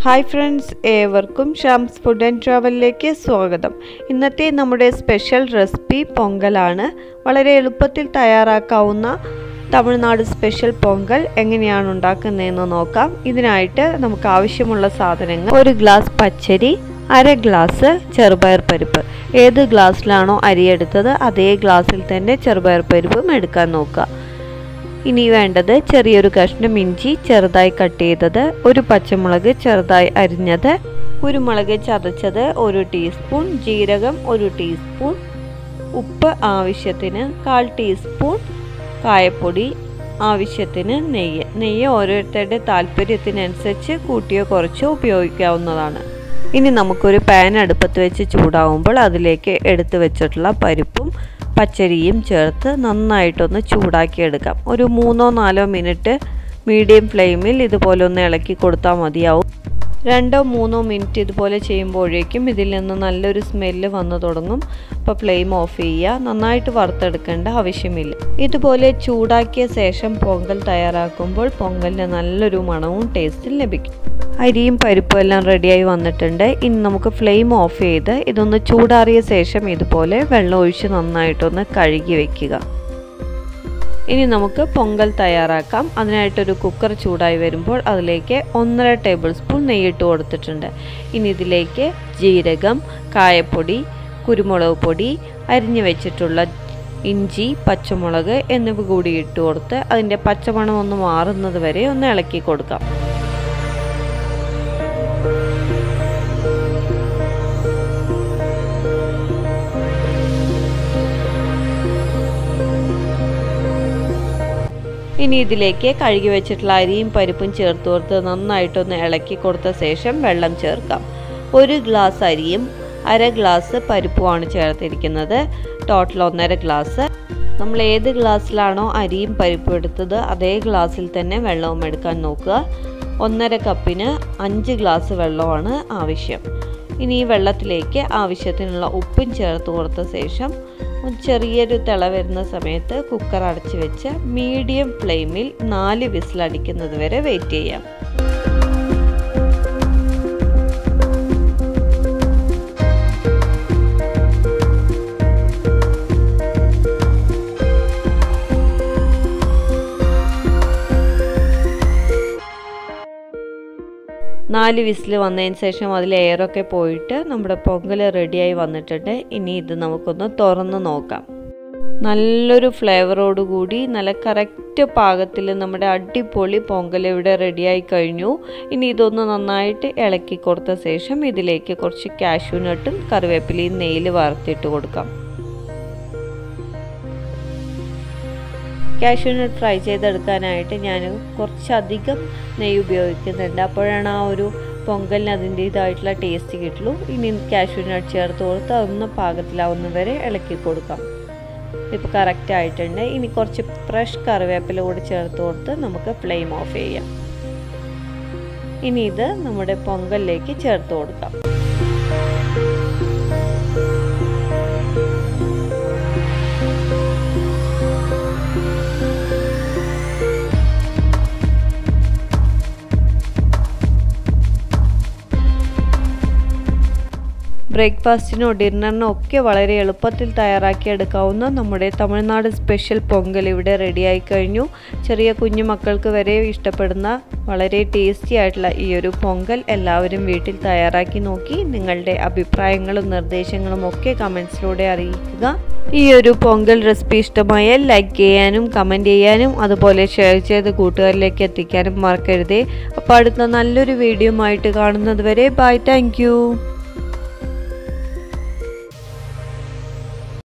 hi friends ഏവർക്കും Shams food and ട്രാവലിലേക്ക് സ്വാഗതം ഇന്നത്തെ നമ്മുടെ സ്പെഷ്യൽ റെസിപ്പി പൊങ്കലാണ് വളരെ എളുപ്പത്തിൽ തയ്യാറാക്കാവുന്ന തമിഴ്നാട് സ്പെഷ്യൽ പൊങ്കൽ എങ്ങനെയാണ് ഉണ്ടാക്കുന്നതെന്ന് നോക്കാം ഇതിനായിട്ട് നമുക്ക് ആവശ്യമുള്ള സാധനങ്ങൾ ഒരു ഗ്ലാസ് പച്ചരി അര ഗ്ലാസ് ചെറുപയർ പരിപ്പ് ഏത് ഗ്ലാസ്സിലാണോ അരിയെടുത്തത് അതേ ഗ്ലാസ്സിൽ തന്നെ ചെറുപയർ പരിപ്പും എടുക്കാൻ നോക്കുക ഇനി വേണ്ടത് ചെറിയൊരു കഷ്ണം ഇഞ്ചി ചെറുതായി കട്ട് ചെയ്തത് ഒരു പച്ചമുളക് ചെറുതായി അരിഞ്ഞത് കുരുമുളക് ചതച്ചത് ഒരു ടീസ്പൂൺ ജീരകം ഒരു ടീസ്പൂൺ ഉപ്പ് ആവശ്യത്തിന് കാൽ ടീസ്പൂൺ കായപ്പൊടി ആവശ്യത്തിന് നെയ്യ് നെയ്യ് ഓരോരുത്തരുടെ താല്പര്യത്തിനനുസരിച്ച് കൂട്ടിയോ കുറച്ചോ ഉപയോഗിക്കാവുന്നതാണ് ഇനി നമുക്കൊരു പാൻ അടുപ്പത്ത് വെച്ച് ചൂടാവുമ്പോൾ അതിലേക്ക് എടുത്തു വെച്ചിട്ടുള്ള പരിപ്പും പച്ചരിയും ചേർത്ത് നന്നായിട്ടൊന്ന് ചൂടാക്കിയെടുക്കാം ഒരു മൂന്നോ നാലോ മിനിറ്റ് മീഡിയം ഫ്ലെയിമിൽ ഇതുപോലെ ഒന്ന് ഇളക്കി കൊടുത്താൽ മതിയാവും രണ്ടോ മൂന്നോ മിനിറ്റ് ഇതുപോലെ ചെയ്യുമ്പോഴേക്കും ഇതിൽ നിന്ന് നല്ലൊരു സ്മെല്ല് വന്നു തുടങ്ങും അപ്പോൾ ഫ്ലെയിം ഓഫ് ചെയ്യുക നന്നായിട്ട് വറുത്തെടുക്കേണ്ട ആവശ്യമില്ല ഇതുപോലെ ചൂടാക്കിയ ശേഷം പൊങ്കൽ തയ്യാറാക്കുമ്പോൾ പൊങ്കലിന് നല്ലൊരു മണവും ടേസ്റ്റും ലഭിക്കും അരിയും പരിപ്പും എല്ലാം റെഡിയായി വന്നിട്ടുണ്ട് ഇനി നമുക്ക് ഫ്ലെയിം ഓഫ് ചെയ്ത് ഇതൊന്ന് ചൂടാറിയ ശേഷം ഇതുപോലെ വെള്ളം ഒഴിച്ച് നന്നായിട്ടൊന്ന് കഴുകി വെക്കുക ഇനി നമുക്ക് പൊങ്കൽ തയ്യാറാക്കാം അതിനായിട്ടൊരു കുക്കർ ചൂടായി വരുമ്പോൾ അതിലേക്ക് ഒന്നര ടേബിൾ സ്പൂൺ നെയ്യിട്ട് കൊടുത്തിട്ടുണ്ട് ഇനി ഇതിലേക്ക് ജീരകം കായപ്പൊടി കുരുമുളക് പൊടി അരിഞ്ഞു വെച്ചിട്ടുള്ള ഇഞ്ചി പച്ചമുളക് എന്നിവ കൂടി ഇട്ട് കൊടുത്ത് അതിൻ്റെ പച്ചമണം ഒന്ന് മാറുന്നത് വരെ ഒന്ന് ഇളക്കി കൊടുക്കാം ഇനി ഇതിലേക്ക് കഴുകി വെച്ചിട്ടുള്ള അരിയും പരിപ്പും ചേർത്ത് കൊടുത്ത് നന്നായിട്ടൊന്ന് ഇളക്കി കൊടുത്ത ശേഷം വെള്ളം ചേർക്കാം ഒരു ഗ്ലാസ് അരിയും അര ഗ്ലാസ് പരിപ്പുമാണ് ചേർത്തിരിക്കുന്നത് ടോട്ടൽ ഒന്നര ഗ്ലാസ് നമ്മൾ ഏത് ഗ്ലാസ്സിലാണോ അരിയും പരിപ്പും എടുത്തത് അതേ ഗ്ലാസ്സിൽ തന്നെ വെള്ളവും എടുക്കാൻ നോക്കുക ഒന്നര കപ്പിന് അഞ്ച് ഗ്ലാസ് വെള്ളമാണ് ആവശ്യം ഇനി ഈ വെള്ളത്തിലേക്ക് ആവശ്യത്തിനുള്ള ഉപ്പും ചേർത്ത് കൊടുത്ത ശേഷം ചെറിയൊരു തിള വരുന്ന സമയത്ത് കുക്കർ അടച്ച് വെച്ച് മീഡിയം ഫ്ലെയിമിൽ നാല് വിസിലടിക്കുന്നത് വരെ വെയിറ്റ് ചെയ്യാം നാല് വിസിൽ വന്നതിന് ശേഷം അതിൽ എയറൊക്കെ പോയിട്ട് നമ്മുടെ പൊങ്കൽ റെഡിയായി വന്നിട്ടുണ്ട് ഇനി ഇത് നമുക്കൊന്ന് തുറന്ന് നോക്കാം നല്ലൊരു ഫ്ലേവറോട് കൂടി നല്ല കറക്റ്റ് പാകത്തിൽ നമ്മുടെ അടിപൊളി പൊങ്കൽ ഇവിടെ റെഡിയായി കഴിഞ്ഞു ഇനി ഇതൊന്ന് നന്നായിട്ട് ഇളക്കി കൊടുത്ത ശേഷം ഇതിലേക്ക് കുറച്ച് കാഷ്യൂ നട്ടും കറിവേപ്പിലയും നെയ്യിൽ വറുത്തിട്ട് കൊടുക്കാം കാഷ്യൂനട്ട് ഫ്രൈ ചെയ്തെടുക്കാനായിട്ട് ഞാൻ കുറച്ചധികം നെയ്യ് ഉപയോഗിക്കുന്നുണ്ട് അപ്പോഴാണ് ആ ഒരു പൊങ്കലിന് അതിൻ്റേതായിട്ടുള്ള ടേസ്റ്റ് കിട്ടുള്ളൂ ഇനി കാഷ്യൂനട്ട് ചേർത്ത് കൊടുത്ത് അതൊന്ന് പാകത്തിലാവുന്ന വരെ ഇളക്കി കൊടുക്കാം ഇപ്പോൾ കറക്റ്റ് ആയിട്ടുണ്ട് ഇനി കുറച്ച് ഫ്രഷ് കറിവേപ്പില കൂടി ചേർത്ത് കൊടുത്ത് നമുക്ക് ഫ്ലെയിം ഓഫ് ചെയ്യാം ഇനി ഇത് നമ്മുടെ പൊങ്കലിലേക്ക് ചേർത്ത് കൊടുക്കാം ബ്രേക്ക്ഫാസ്റ്റിനോ ഡിന്നറിനോ ഒക്കെ വളരെ എളുപ്പത്തിൽ തയ്യാറാക്കിയെടുക്കാവുന്ന നമ്മുടെ തമിഴ്നാട് സ്പെഷ്യൽ പൊങ്കൽ ഇവിടെ റെഡിയായി കഴിഞ്ഞു ചെറിയ കുഞ്ഞു മക്കൾക്ക് വരെ ഇഷ്ടപ്പെടുന്ന വളരെ ടേസ്റ്റി ആയിട്ടുള്ള ഈ ഒരു പൊങ്കൽ എല്ലാവരും വീട്ടിൽ തയ്യാറാക്കി നോക്കി നിങ്ങളുടെ അഭിപ്രായങ്ങളും നിർദ്ദേശങ്ങളും ഒക്കെ കമൻസിലൂടെ അറിയിക്കുക ഈ ഒരു പൊങ്കൽ റെസിപ്പി ഇഷ്ടമായാൽ ലൈക്ക് ചെയ്യാനും കമൻറ്റ് ചെയ്യാനും അതുപോലെ ഷെയർ ചെയ്ത് കൂട്ടുകാരിലേക്ക് എത്തിക്കാനും മറക്കരുതേ അപ്പോൾ അടുത്ത നല്ലൊരു വീഡിയോ ആയിട്ട് കാണുന്നത് വരെ ബൈ താങ്ക്